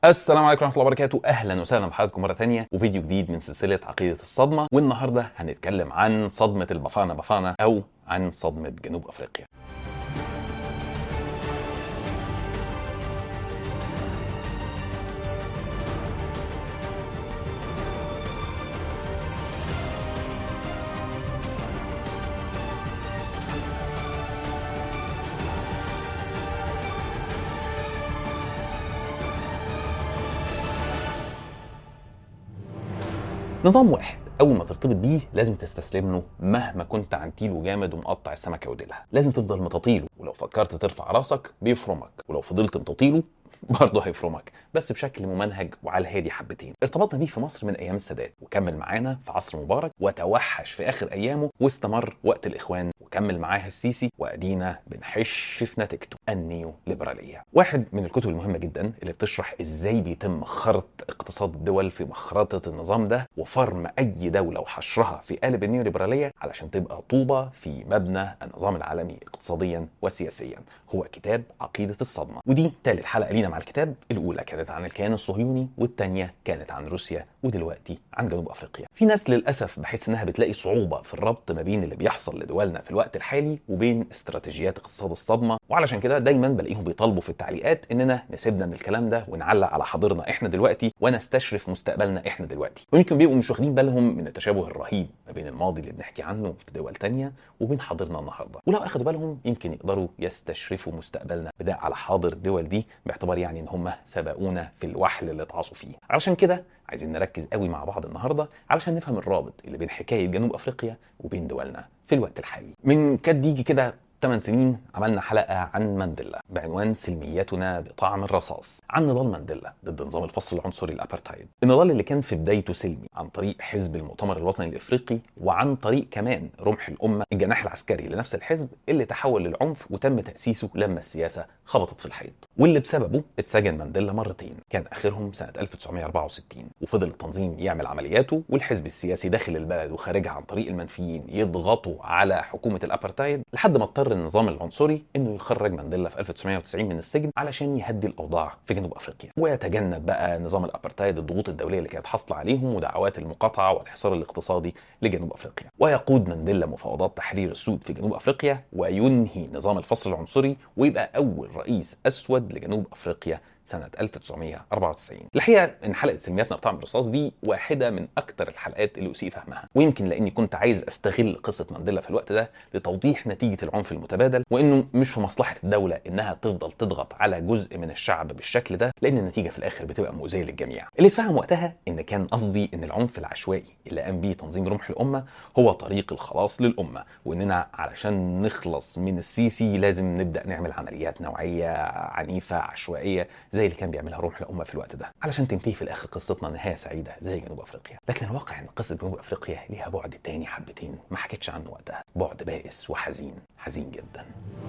السلام عليكم ورحمه الله وبركاته اهلا وسهلا بحضراتكم مره ثانيه وفيديو جديد من سلسله عقيده الصدمه والنهارده هنتكلم عن صدمه البافانا بافانا او عن صدمه جنوب افريقيا نظام واحد اول ما ترتبط بيه لازم تستسلم له مهما كنت عنتيل وجامد ومقطع السمكه وديلها لازم تفضل متطيله ولو فكرت ترفع راسك بيفرمك ولو فضلت متطيله برضه هيفرمك بس بشكل ممنهج وعلى الهادي حبتين ارتبطنا بيه في مصر من ايام السادات وكمل معانا في عصر مبارك وتوحش في اخر ايامه واستمر وقت الاخوان وكمل معاها السيسي وادينا بنحش في نتيجته النيو ليبراليه واحد من الكتب المهمه جدا اللي بتشرح ازاي بيتم خرط اقتصاد الدول في مخرطه النظام ده وفرم اي دوله وحشرها في قالب النيو ليبراليه علشان تبقى طوبه في مبنى النظام العالمي اقتصاديا وسياسيا هو كتاب عقيده الصدمه ودي ثالث حلقه لينا مع الكتاب الاولى كانت عن الكيان الصهيوني والثانيه كانت عن روسيا ودلوقتي عن جنوب افريقيا في ناس للاسف بحس انها بتلاقي صعوبه في الربط ما بين اللي بيحصل لدولنا في الوقت الحالي وبين استراتيجيات اقتصاد الصدمه وعلشان كده دايما بلاقيهم بيطالبوا في التعليقات اننا نسيبنا من الكلام ده ونعلق على حاضرنا احنا دلوقتي ونستشرف مستقبلنا احنا دلوقتي ويمكن بيبقوا مش واخدين بالهم من التشابه الرهيب ما بين الماضي اللي بنحكي عنه في دول تانية وبين حاضرنا النهارده ولو اخدوا بالهم يمكن يقدروا يستشرفوا مستقبلنا بداء على حاضر الدول دي باعتبار يعني ان هم سبقونا في الوحل اللي اتعاصوا فيه علشان كده عايزين نركز قوي مع بعض النهارده علشان نفهم الرابط اللي بين حكايه جنوب افريقيا وبين دولنا في الوقت الحالي من كاد يجي كده 8 سنين عملنا حلقة عن مانديلا بعنوان سلميتنا بطعم الرصاص عن نضال مانديلا ضد نظام الفصل العنصري الأبرتايد النضال اللي كان في بدايته سلمي عن طريق حزب المؤتمر الوطني الإفريقي وعن طريق كمان رمح الأمة الجناح العسكري لنفس الحزب اللي تحول للعنف وتم تأسيسه لما السياسة خبطت في الحيط واللي بسببه اتسجن مانديلا مرتين كان آخرهم سنة 1964 وفضل التنظيم يعمل عملياته والحزب السياسي داخل البلد وخارجها عن طريق المنفيين يضغطوا على حكومة الأبرتايد لحد ما اضطر النظام العنصري انه يخرج مانديلا في 1990 من السجن علشان يهدي الاوضاع في جنوب افريقيا ويتجنب بقى نظام الابرتايد الضغوط الدوليه اللي كانت حاصله عليهم ودعوات المقاطعه والحصار الاقتصادي لجنوب افريقيا ويقود مانديلا مفاوضات تحرير السود في جنوب افريقيا وينهي نظام الفصل العنصري ويبقى اول رئيس اسود لجنوب افريقيا سنة 1994 الحقيقة إن حلقة سلمياتنا بطعم الرصاص دي واحدة من أكتر الحلقات اللي أسيء فهمها ويمكن لأني كنت عايز أستغل قصة مانديلا في الوقت ده لتوضيح نتيجة العنف المتبادل وإنه مش في مصلحة الدولة إنها تفضل تضغط على جزء من الشعب بالشكل ده لأن النتيجة في الآخر بتبقى مؤذية للجميع اللي اتفهم وقتها إن كان قصدي إن العنف العشوائي اللي قام بيه تنظيم رمح الأمة هو طريق الخلاص للأمة وإننا علشان نخلص من السيسي لازم نبدأ نعمل عمليات نوعية عنيفة عشوائية زي اللي كان بيعملها روح الامه في الوقت ده علشان تنتهي في الاخر قصتنا نهايه سعيده زي جنوب افريقيا لكن الواقع ان قصه جنوب افريقيا ليها بعد تاني حبتين ما حكيتش عنه وقتها بعد بائس وحزين حزين جدا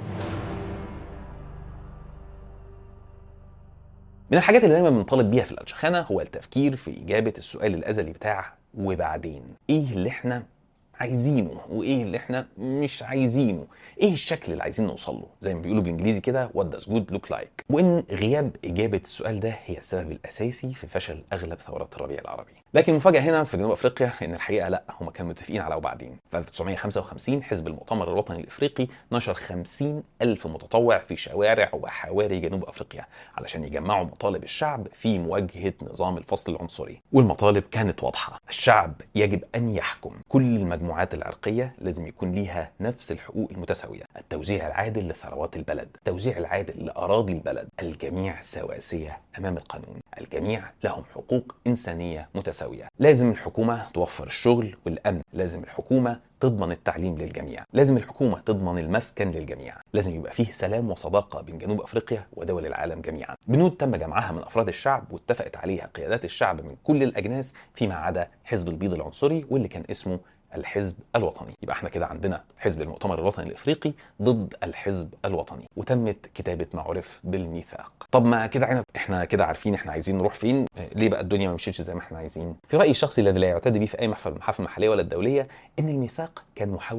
من الحاجات اللي دايما بنطالب بيها في الالشخانه هو التفكير في اجابه السؤال الازلي بتاع وبعدين ايه اللي احنا عايزينه وايه اللي احنا مش عايزينه ايه الشكل اللي عايزين نوصل له زي ما بيقولوا بالانجليزي كده وات داز جود لوك لايك وان غياب اجابه السؤال ده هي السبب الاساسي في فشل اغلب ثورات الربيع العربي لكن المفاجاه هنا في جنوب افريقيا ان الحقيقه لا هم كانوا متفقين على وبعدين في 1955 حزب المؤتمر الوطني الافريقي نشر 50 الف متطوع في شوارع وحواري جنوب افريقيا علشان يجمعوا مطالب الشعب في مواجهه نظام الفصل العنصري والمطالب كانت واضحه الشعب يجب ان يحكم كل المجموعات المجموعات العرقية لازم يكون ليها نفس الحقوق المتساوية التوزيع العادل لثروات البلد التوزيع العادل لأراضي البلد الجميع سواسية أمام القانون الجميع لهم حقوق إنسانية متساوية لازم الحكومة توفر الشغل والأمن لازم الحكومة تضمن التعليم للجميع لازم الحكومة تضمن المسكن للجميع لازم يبقى فيه سلام وصداقة بين جنوب أفريقيا ودول العالم جميعا بنود تم جمعها من أفراد الشعب واتفقت عليها قيادات الشعب من كل الأجناس فيما عدا حزب البيض العنصري واللي كان اسمه الحزب الوطني يبقى احنا كده عندنا حزب المؤتمر الوطني الافريقي ضد الحزب الوطني وتمت كتابه ما عرف بالميثاق طب ما كده عنب احنا كده عارفين احنا عايزين نروح فين ليه بقى الدنيا ما مشيتش زي ما احنا عايزين في رايي الشخصي الذي لا يعتد به في اي محفل من المحافل المحليه ولا الدوليه ان الميثاق كان محاوله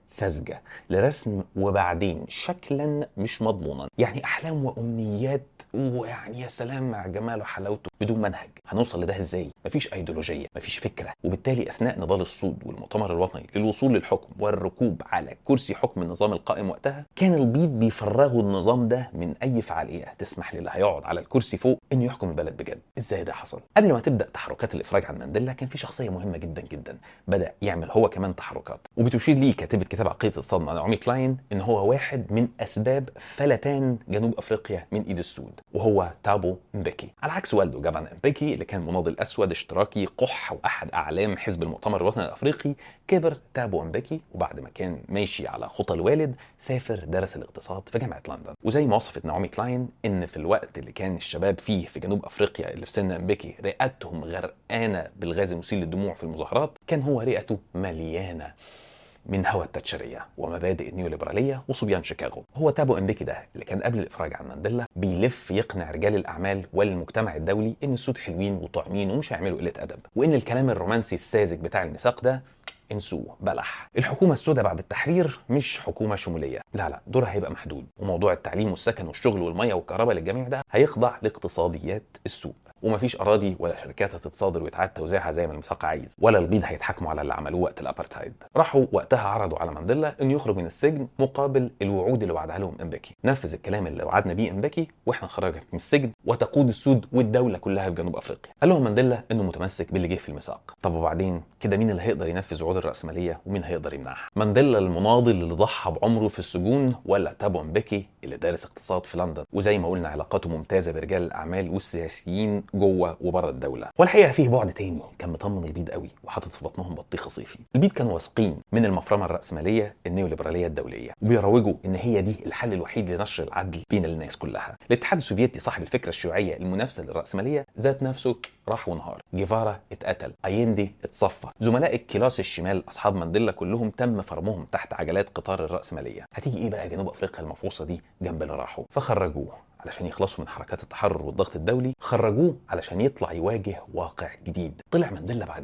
ساذجه لرسم وبعدين شكلا مش مضمونا يعني احلام وامنيات ويعني يا سلام مع جماله وحلاوته بدون منهج هنوصل لده ازاي مفيش ايديولوجيه مفيش فكره وبالتالي اثناء نضال الصود والمؤتمر الوطني للوصول للحكم والركوب على كرسي حكم النظام القائم وقتها كان البيض بيفرغوا النظام ده من اي فعاليه تسمح للي هيقعد على الكرسي فوق انه يحكم البلد بجد ازاي ده حصل قبل ما تبدا تحركات الافراج عن مانديلا كان في شخصيه مهمه جدا جدا بدا يعمل هو كمان تحركات وبتشير ليه كاتبه كتاب عقيده الصدمه نعومي كلاين ان هو واحد من اسباب فلتان جنوب افريقيا من ايد السود وهو تابو مبكي على عكس والده جافان مبكي اللي كان مناضل اسود اشتراكي قح واحد اعلام حزب المؤتمر الوطني الافريقي كبر تابو مبكي وبعد ما كان ماشي على خطى الوالد سافر درس الاقتصاد في جامعه لندن وزي ما وصفت نعومي كلاين ان في الوقت اللي كان الشباب فيه في جنوب افريقيا اللي في سن مبكي رئتهم غرقانه بالغاز المسيل للدموع في المظاهرات كان هو رئته مليانه من هوى التاتشرية ومبادئ النيوليبرالية وصبيان شيكاغو هو تابو امبيكي ده اللي كان قبل الافراج عن مانديلا بيلف يقنع رجال الاعمال والمجتمع الدولي ان السود حلوين وطعمين ومش هيعملوا قله ادب وان الكلام الرومانسي الساذج بتاع الميثاق ده انسوه بلح الحكومه السوداء بعد التحرير مش حكومه شموليه لا لا دورها هيبقى محدود وموضوع التعليم والسكن والشغل والميه والكهرباء للجميع ده هيخضع لاقتصاديات السوق ومفيش اراضي ولا شركات هتتصادر ويتعاد توزيعها زي ما الميثاق عايز ولا البيض هيتحاكموا على اللي عملوه وقت الابارتايد راحوا وقتها عرضوا على مانديلا انه يخرج من السجن مقابل الوعود اللي وعدها لهم امبكي نفذ الكلام اللي وعدنا بيه امبكي واحنا نخرجك من السجن وتقود السود والدوله كلها في جنوب افريقيا قال لهم مانديلا انه متمسك باللي جه في الميثاق طب وبعدين كده مين اللي هيقدر ينفذ وعود الراسماليه ومين هيقدر يمنعها مانديلا المناضل اللي ضحى بعمره في السجون ولا تابو امبكي اللي دارس اقتصاد في لندن وزي ما قلنا علاقاته ممتازه برجال الاعمال والسياسيين جوه وبره الدوله والحقيقه فيه بعد تاني كان مطمن البيض قوي وحاطط في بطنهم بطيخه صيفي البيض كانوا واثقين من المفرمه الراسماليه النيوليبراليه الدوليه وبيروجوا ان هي دي الحل الوحيد لنشر العدل بين الناس كلها الاتحاد السوفيتي صاحب الفكره الشيوعيه المنافسه للراسماليه ذات نفسه راح ونهار جيفارا اتقتل ايندي اتصفى زملاء الكلاس الشمال اصحاب مانديلا كلهم تم فرمهم تحت عجلات قطار الراسماليه هتيجي ايه بقى جنوب افريقيا المفروصه دي جنب اللي راحوا فخرجوه علشان يخلصوا من حركات التحرر والضغط الدولي خرجوه علشان يطلع يواجه واقع جديد طلع مانديلا بعد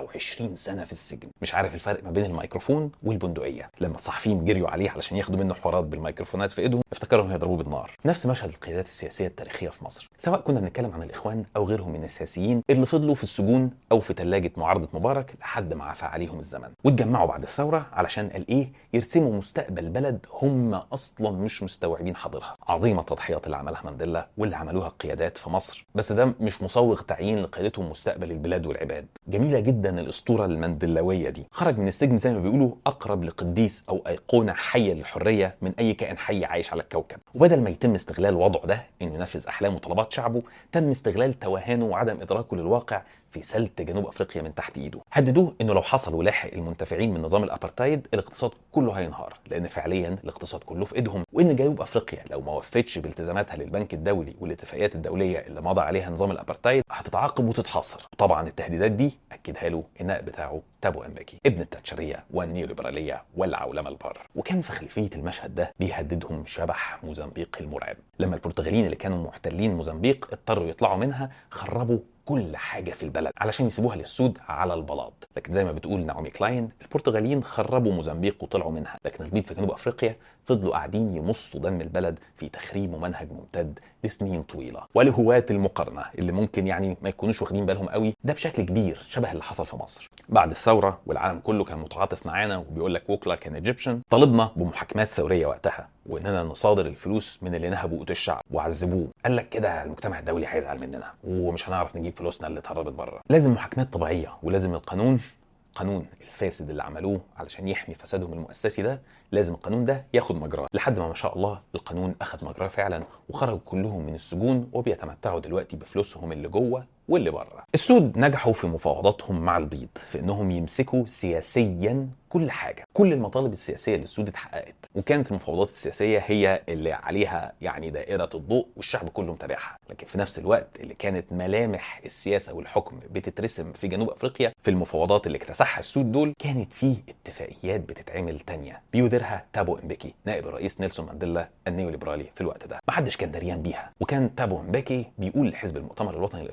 27 سنه في السجن مش عارف الفرق ما بين الميكروفون والبندقيه لما الصحفيين جريوا عليه علشان ياخدوا منه حوارات بالميكروفونات في ايدهم افتكروا هيضربوه بالنار نفس مشهد القيادات السياسيه التاريخيه في مصر سواء كنا بنتكلم عن الاخوان او غيرهم من السياسيين اللي فضلوا في السجون او في ثلاجه معارضه مبارك لحد ما عفى عليهم الزمن واتجمعوا بعد الثوره علشان قال ايه يرسموا مستقبل بلد هم اصلا مش مستوعبين حاضرها عظيمه التضحيات اللي عملها مانديلا واللي عملوها القيادات في مصر بس ده مش مصوغ تعيين لقيادتهم مستقبل البلاد والعباد جميله جدا الاسطوره المانديلاويه دي خرج من السجن زي ما بيقولوا اقرب لقديس او ايقونه حيه للحريه من اي كائن حي عايش على الكوكب وبدل ما يتم استغلال وضعه ده انه ينفذ احلام وطلبات شعبه تم استغلال توهانه وعدم ادراكه للواقع في سلت جنوب افريقيا من تحت ايده هددوه انه لو حصل ولاحق المنتفعين من نظام الابارتايد الاقتصاد كله هينهار لان فعليا الاقتصاد كله في ايدهم وان جنوب افريقيا لو ما وفتش بالتزاماتها للبنك الدولي والاتفاقيات الدوليه اللي مضى عليها نظام الابارتايد هتتعاقب وتتحاصر وطبعا التهديدات دي اكدها له النائب بتاعه تابو امباكي ابن التاتشريه والنيوليبراليه والعولمه البر وكان في خلفيه المشهد ده بيهددهم شبح موزمبيق المرعب لما البرتغاليين اللي كانوا محتلين موزمبيق اضطروا يطلعوا منها خربوا كل حاجه في البلد علشان يسيبوها للسود على البلاط لكن زي ما بتقول نعومي كلاين البرتغاليين خربوا موزمبيق وطلعوا منها لكن البيض في جنوب افريقيا فضلوا قاعدين يمصوا دم البلد في تخريب ومنهج ممتد لسنين طويله ولهواة المقارنه اللي ممكن يعني ما يكونوش واخدين بالهم قوي ده بشكل كبير شبه اللي حصل في مصر بعد الثوره والعالم كله كان متعاطف معانا وبيقول لك ووكلا كان ايجيبشن طالبنا بمحاكمات ثوريه وقتها واننا نصادر الفلوس من اللي نهبوا قوت الشعب وعذبوه قال لك كده المجتمع الدولي هيزعل مننا ومش هنعرف نجيب فلوسنا اللي اتهربت بره لازم محاكمات طبيعيه ولازم القانون قانون الفاسد اللي عملوه علشان يحمي فسادهم المؤسسي ده لازم القانون ده ياخد مجراه لحد ما ما شاء الله القانون اخد مجراه فعلا وخرجوا كلهم من السجون وبيتمتعوا دلوقتي بفلوسهم اللي جوه واللي بره السود نجحوا في مفاوضاتهم مع البيض في انهم يمسكوا سياسيا كل حاجه كل المطالب السياسيه للسود اتحققت وكانت المفاوضات السياسيه هي اللي عليها يعني دائره الضوء والشعب كله متابعها لكن في نفس الوقت اللي كانت ملامح السياسه والحكم بتترسم في جنوب افريقيا في المفاوضات اللي اكتسحها السود دول كانت فيه اتفاقيات بتتعمل تانية بيديرها تابو امبيكي نائب الرئيس نيلسون مانديلا النيوليبرالي في الوقت ده محدش كان دريان بيها وكان تابو امبيكي بيقول لحزب المؤتمر الوطني الافريقي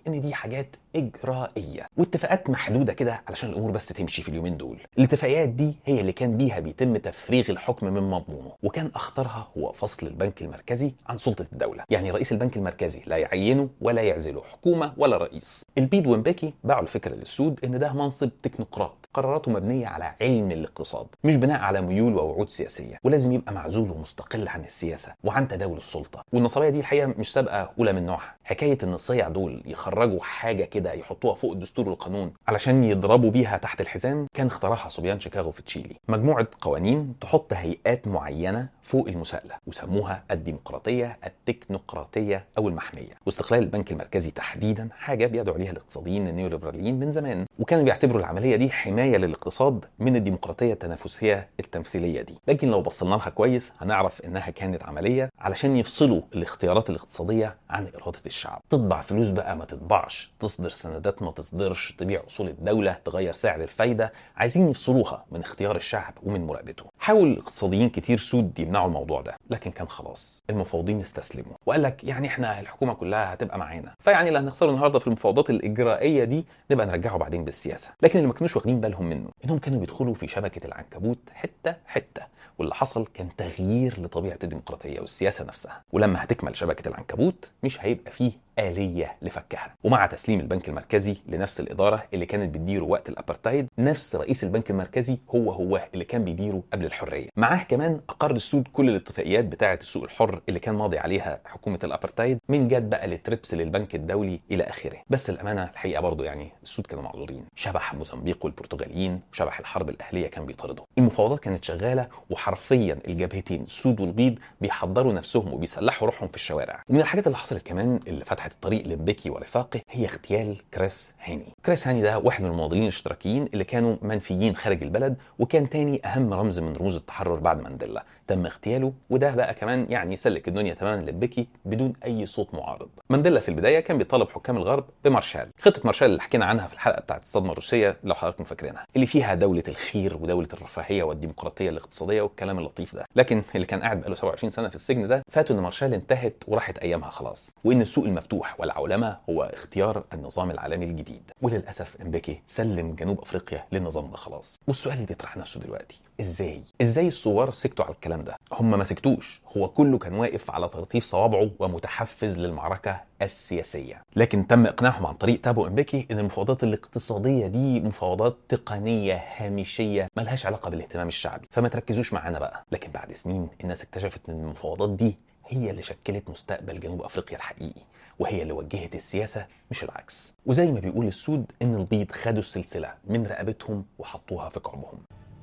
ان دي حاجات اجرائيه واتفاقات محدوده كده علشان الامور بس تمشي في اليومين دول الاتفاقيات دي هي اللي كان بيها بيتم تفريغ الحكم من مضمونه وكان اخطرها هو فصل البنك المركزي عن سلطه الدوله يعني رئيس البنك المركزي لا يعينه ولا يعزله حكومه ولا رئيس البيد ومباكي باعوا الفكره للسود ان ده منصب تكنوقراط قراراته مبنيه على علم الاقتصاد مش بناء على ميول ووعود سياسيه ولازم يبقى معزول ومستقل عن السياسه وعن تداول السلطه والنصبيه دي الحقيقه مش سابقه اولى من نوعها حكايه ان الصيع دول يخرجوا حاجه كده يحطوها فوق الدستور والقانون علشان يضربوا بيها تحت الحزام كان اخترعها صبيان شيكاغو في تشيلي مجموعه قوانين تحط هيئات معينه فوق المساءله وسموها الديمقراطيه التكنوقراطيه او المحميه واستقلال البنك المركزي تحديدا حاجه بيدعو عليها الاقتصاديين النيوليبراليين من زمان وكانوا بيعتبروا العمليه دي حمايه للاقتصاد من الديمقراطيه التنافسيه التمثيليه دي لكن لو بصينا لها كويس هنعرف انها كانت عمليه علشان يفصلوا الاختيارات الاقتصاديه عن اراده الشعب تطبع فلوس بقى ما تطبعش تصدر سندات ما تصدرش تبيع اصول الدوله تغير سعر الفايده عايزين يفصلوها من اختيار الشعب ومن مراقبته حاول اقتصاديين كتير سود يمنعوا الموضوع ده لكن كان خلاص المفاوضين استسلموا وقال لك يعني احنا الحكومه كلها هتبقى معانا فيعني اللي هنخسره النهارده في المفاوضات الاجرائيه دي نبقى نرجعه بعدين بالسياسه لكن اللي ما كانوش واخدين بالهم منه انهم كانوا بيدخلوا في شبكه العنكبوت حته حته واللي حصل كان تغيير لطبيعه الديمقراطيه والسياسه نفسها ولما هتكمل شبكه العنكبوت مش هيبقى فيه آلية لفكها ومع تسليم البنك المركزي لنفس الإدارة اللي كانت بتديره وقت الأبرتايد نفس رئيس البنك المركزي هو هو اللي كان بيديره قبل الحرية معاه كمان أقر السود كل الاتفاقيات بتاعة السوق الحر اللي كان ماضي عليها حكومة الأبرتايد من جد بقى لتريبس للبنك الدولي إلى آخره بس الأمانة الحقيقة برضو يعني السود كانوا معذورين شبح موزمبيق والبرتغاليين وشبح الحرب الأهلية كان بيطاردوا المفاوضات كانت شغالة وحرفيا الجبهتين السود والبيض بيحضروا نفسهم وبيسلحوا روحهم في الشوارع ومن الحاجات اللي حصلت كمان اللي فتحت الطريق لمبكي ورفاقه هي اغتيال كريس هاني كريس هاني ده واحد من المناضلين الاشتراكيين اللي كانوا منفيين خارج البلد وكان تاني اهم رمز من رموز التحرر بعد مانديلا تم اغتياله وده بقى كمان يعني سلك الدنيا تماما لمبكي بدون اي صوت معارض مانديلا في البدايه كان بيطالب حكام الغرب بمارشال خطه مارشال اللي حكينا عنها في الحلقه بتاعت الصدمه الروسيه لو حضراتكم فاكرينها اللي فيها دوله الخير ودوله الرفاهيه والديمقراطيه الاقتصاديه والكلام اللطيف ده لكن اللي كان قاعد بقاله 27 سنه في السجن ده فاتوا ان مارشال انتهت وراحت ايامها خلاص وان السوق المفتوح والعولمه هو اختيار النظام العالمي الجديد وللاسف امبكي سلم جنوب افريقيا للنظام ده خلاص والسؤال اللي بيطرح نفسه دلوقتي ازاي ازاي الثوار سكتوا على الكلام ده هم ما سكتوش هو كله كان واقف على ترطيف صوابعه ومتحفز للمعركه السياسيه لكن تم اقناعهم عن طريق تابو امبكي ان المفاوضات الاقتصاديه دي مفاوضات تقنيه هامشيه ملهاش علاقه بالاهتمام الشعبي فما تركزوش معانا بقى لكن بعد سنين الناس اكتشفت ان المفاوضات دي هي اللي شكلت مستقبل جنوب افريقيا الحقيقي وهي اللي وجهت السياسه مش العكس وزي ما بيقول السود ان البيض خدوا السلسله من رقبتهم وحطوها في كعبهم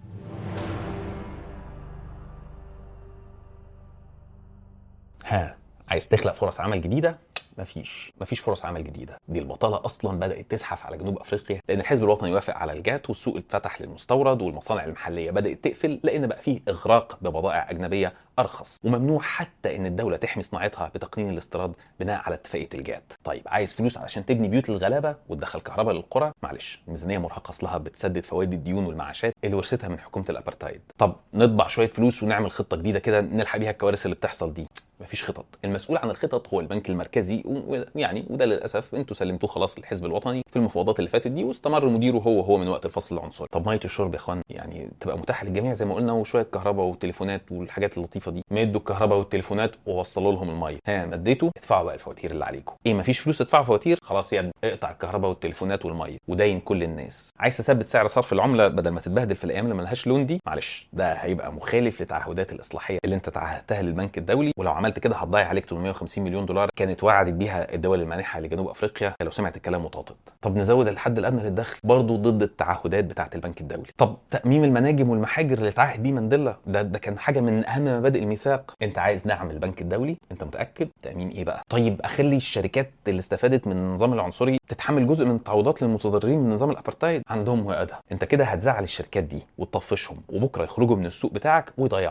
ها عايز تخلق فرص عمل جديده مفيش مفيش فرص عمل جديده دي البطاله اصلا بدات تزحف على جنوب افريقيا لان الحزب الوطني وافق على الجات والسوق اتفتح للمستورد والمصانع المحليه بدات تقفل لان بقى فيه اغراق ببضائع اجنبيه ارخص وممنوع حتى ان الدوله تحمي صناعتها بتقنين الاستيراد بناء على اتفاقيه الجات طيب عايز فلوس علشان تبني بيوت الغلابه وتدخل كهرباء للقرى معلش الميزانيه مرهقه اصلها بتسدد فوائد الديون والمعاشات اللي ورثتها من حكومه الابرتايد طب نطبع شويه فلوس ونعمل خطه جديده كده نلحق بيها الكوارث اللي بتحصل دي مفيش خطط المسؤول عن الخطط هو البنك المركزي ويعني وده للاسف انتوا سلمتوه خلاص للحزب الوطني في المفاوضات اللي فاتت دي واستمر مديره هو هو من وقت الفصل العنصري طب ميه الشرب يا اخوان يعني تبقى متاحه للجميع زي ما قلنا وشويه كهرباء وتليفونات والحاجات اللطيفه دي مدوا الكهرباء والتليفونات ووصلوا لهم الميه ها مديتوا ادفعوا بقى الفواتير اللي عليكم ايه مفيش فلوس تدفعوا فواتير خلاص يا ابني اقطع الكهرباء والتليفونات والميه وداين كل الناس عايز تثبت سعر صرف العمله بدل ما تتبهدل في الايام اللي ملهاش لون دي معلش ده هيبقى مخالف لتعهدات الاصلاحيه اللي انت تعهدتها للبنك الدولي ولو عملت كده هتضيع عليك 850 مليون دولار كانت وعدت بيها الدول المانحه لجنوب افريقيا لو سمعت الكلام وطاطت طب نزود الحد الادنى للدخل برضه ضد التعهدات بتاعه البنك الدولي طب تاميم المناجم والمحاجر اللي اتعهد بيه مانديلا ده ده كان حاجه من اهم مبادئ الميثاق انت عايز دعم البنك الدولي انت متاكد تامين ايه بقى طيب اخلي الشركات اللي استفادت من النظام العنصري تتحمل جزء من التعويضات للمتضررين من نظام الابرتايد عندهم وقتها انت كده هتزعل الشركات دي وتطفشهم وبكره يخرجوا من السوق بتاعك ويضيعوك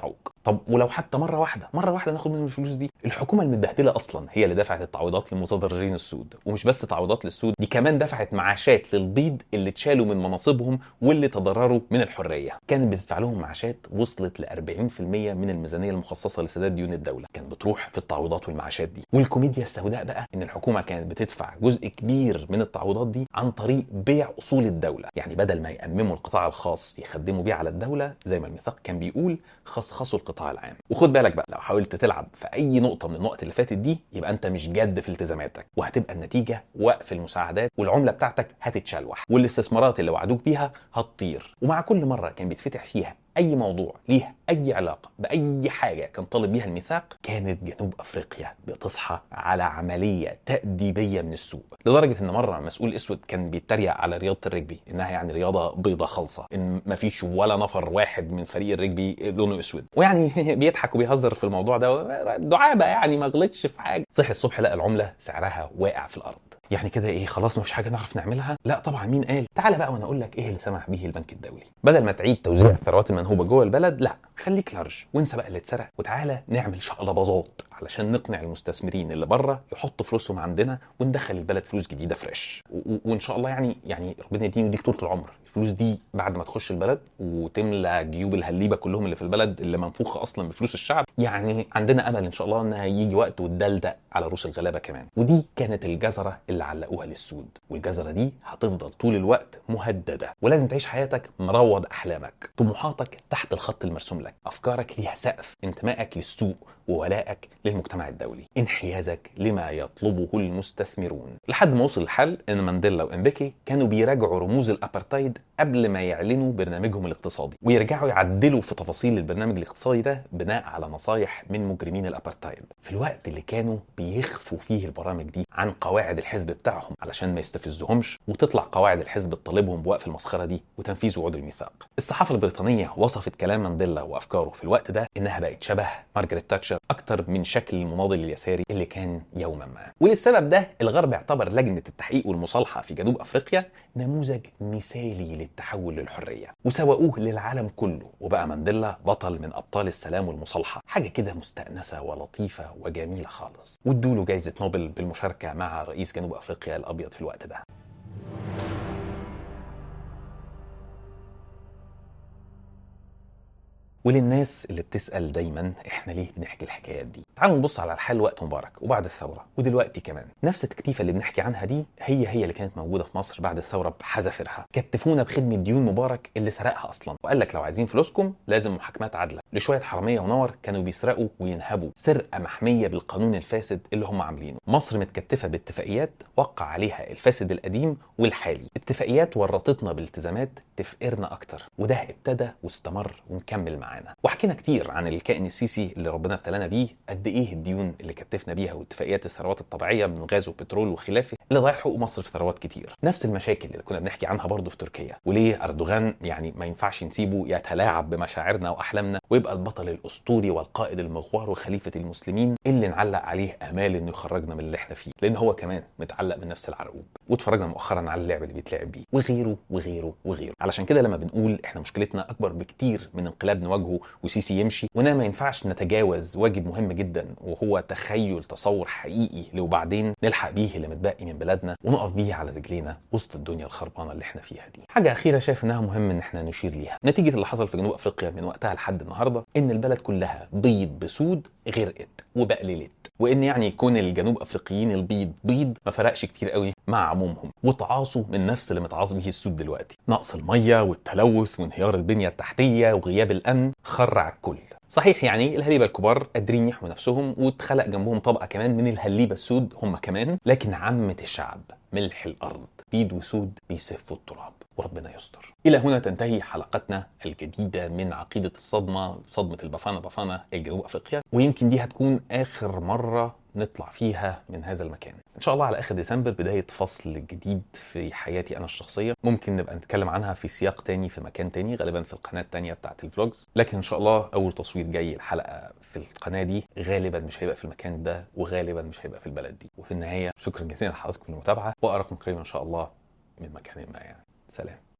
طب ولو حتى مره واحده مره واحده ناخد منهم الفلوس دي الحكومه المتبهدله اصلا هي اللي دفعت التعويضات للمتضررين السود ومش بس تعويضات للسود دي كمان دفعت معاشات للبيض اللي اتشالوا من مناصبهم واللي تضرروا من الحريه كانت بتدفع لهم معاشات وصلت ل 40% من الميزانيه المخصصه لسداد ديون الدوله كانت بتروح في التعويضات والمعاشات دي والكوميديا السوداء بقى ان الحكومه كانت بتدفع جزء كبير من التعويضات دي عن طريق بيع اصول الدوله يعني بدل ما يأمموا القطاع الخاص يخدموا بيه على الدوله زي ما الميثاق كان بيقول خصخصوا القطاع العام وخد بالك بقى لو حاولت تلعب في اي نقطه من النقط اللي فاتت دي يبقى انت مش جاد في التزاماتك وهتبقى النتيجه وقف المساعدات والعمله بتاعتك هتتشلوح والاستثمارات اللي وعدوك بيها هتطير ومع كل مره كان بيتفتح فيها اي موضوع ليه اي علاقه باي حاجه كان طالب بيها الميثاق كانت جنوب افريقيا بتصحى على عمليه تاديبيه من السوق لدرجه ان مره مسؤول اسود كان بيتريق على رياضه الرجبي انها يعني رياضه بيضه خالصه ان مفيش ولا نفر واحد من فريق الرجبي لونه اسود ويعني بيضحك وبيهزر في الموضوع ده دعابه يعني ما غلطش في حاجه صحي الصبح لقى العمله سعرها واقع في الارض يعني كده ايه خلاص مفيش حاجه نعرف نعملها لا طبعا مين قال تعالى بقى وانا اقول لك ايه اللي سمح به البنك الدولي بدل ما تعيد توزيع الثروات المنهوبه جوه البلد لا خليك لارج وانسى بقى اللي اتسرق وتعالى نعمل شقلباظات علشان نقنع المستثمرين اللي بره يحطوا فلوسهم عندنا وندخل البلد فلوس جديده فريش و- و- وان شاء الله يعني يعني ربنا يديني ويديك طول العمر الفلوس دي بعد ما تخش البلد وتملى جيوب الهليبه كلهم اللي في البلد اللي منفوخه اصلا بفلوس الشعب يعني عندنا امل ان شاء الله انها يجي وقت وتدلدق على رؤوس الغلابه كمان ودي كانت الجزره اللي علقوها للسود والجزره دي هتفضل طول الوقت مهدده ولازم تعيش حياتك مروض احلامك طموحاتك تحت الخط المرسوم لك افكارك ليها سقف انتمائك للسوق وولائك للمجتمع الدولي انحيازك لما يطلبه المستثمرون لحد ما وصل الحل ان مانديلا وامبيكي كانوا بيراجعوا رموز الابارتايد قبل ما يعلنوا برنامجهم الاقتصادي ويرجعوا يعدلوا في تفاصيل البرنامج الاقتصادي ده بناء على نصايح من مجرمين الابارتايد في الوقت اللي كانوا بيخفوا فيه البرامج دي عن قواعد الحزب بتاعهم علشان ما يستفزهمش وتطلع قواعد الحزب تطالبهم بوقف المسخره دي وتنفيذ وعود الميثاق الصحافه البريطانيه وصفت كلام مانديلا وافكاره في الوقت ده انها بقت شبه مارجريت تاتشر اكتر من شكل المناضل اليساري اللي كان يوما ما وللسبب ده الغرب اعتبر لجنه التحقيق والمصالحه في جنوب افريقيا نموذج مثالي للتحول للحريه وسوقوه للعالم كله وبقى مانديلا بطل من ابطال السلام والمصالحه حاجه كده مستانسه ولطيفه وجميله خالص وادوا له جائزه نوبل بالمشاركه مع رئيس جنوب افريقيا الابيض في الوقت ده وللناس اللي بتسأل دايما احنا ليه بنحكي الحكايات دي تعالوا نبص على الحال وقت مبارك وبعد الثورة ودلوقتي كمان نفس التكتيفة اللي بنحكي عنها دي هي هي اللي كانت موجودة في مصر بعد الثورة بحذافيرها كتفونا بخدمة ديون مبارك اللي سرقها أصلا وقال لك لو عايزين فلوسكم لازم محاكمات عادلة لشوية حرامية ونور كانوا بيسرقوا وينهبوا سرقة محمية بالقانون الفاسد اللي هم عاملينه مصر متكتفة باتفاقيات وقع عليها الفاسد القديم والحالي اتفاقيات ورطتنا بالتزامات تفقرنا اكتر وده ابتدى واستمر ومكمل معانا وحكينا كتير عن الكائن السيسي اللي ربنا ابتلانا بيه قد ايه الديون اللي كتفنا بيها واتفاقيات الثروات الطبيعيه من غاز وبترول وخلافه اللي ضيعت حقوق مصر في ثروات كتير نفس المشاكل اللي كنا بنحكي عنها برضه في تركيا وليه اردوغان يعني ما ينفعش نسيبه يتلاعب بمشاعرنا واحلامنا ويبقى البطل الاسطوري والقائد المغوار وخليفه المسلمين اللي نعلق عليه امال انه يخرجنا من اللي احنا فيه لان هو كمان متعلق من نفس العرقوب واتفرجنا مؤخرا على اللعب اللي بيتلعب بيه وغيره وغيره وغيره علشان كده لما بنقول احنا مشكلتنا اكبر بكتير من انقلاب نواجهه وسيسي يمشي واننا ما ينفعش نتجاوز واجب مهم جدا وهو تخيل تصور حقيقي لو بعدين نلحق بيه اللي متبقي من بلادنا ونقف بيه على رجلينا وسط الدنيا الخربانه اللي احنا فيها دي حاجه اخيره شايف انها مهم ان احنا نشير ليها نتيجه اللي حصل في جنوب افريقيا من وقتها لحد النهارده ان البلد كلها بيض بسود غرقت وبقللت وان يعني كون الجنوب افريقيين البيض بيض ما فرقش كتير قوي مع عمومهم وتعاصوا من نفس اللي متعاص به السود دلوقتي نقص الميه والتلوث وانهيار البنيه التحتيه وغياب الامن خرع الكل صحيح يعني الهليبه الكبار قادرين يحموا نفسهم واتخلق جنبهم طبقه كمان من الهليبه السود هم كمان لكن عامه الشعب ملح الارض بيض وسود بيسفوا التراب وربنا يستر الى هنا تنتهي حلقتنا الجديده من عقيده الصدمه صدمه البافانا بافانا الجنوب افريقيا ويمكن دي هتكون اخر مره نطلع فيها من هذا المكان ان شاء الله على اخر ديسمبر بدايه فصل جديد في حياتي انا الشخصيه ممكن نبقى نتكلم عنها في سياق تاني في مكان تاني غالبا في القناه التانيه بتاعت الفلوجز لكن ان شاء الله اول تصوير جاي الحلقه في القناه دي غالبا مش هيبقى في المكان ده وغالبا مش هيبقى في البلد دي وفي النهايه شكرا جزيلا لحضراتكم المتابعه واراكم قريبا ان شاء الله من مكان ما يعني سلام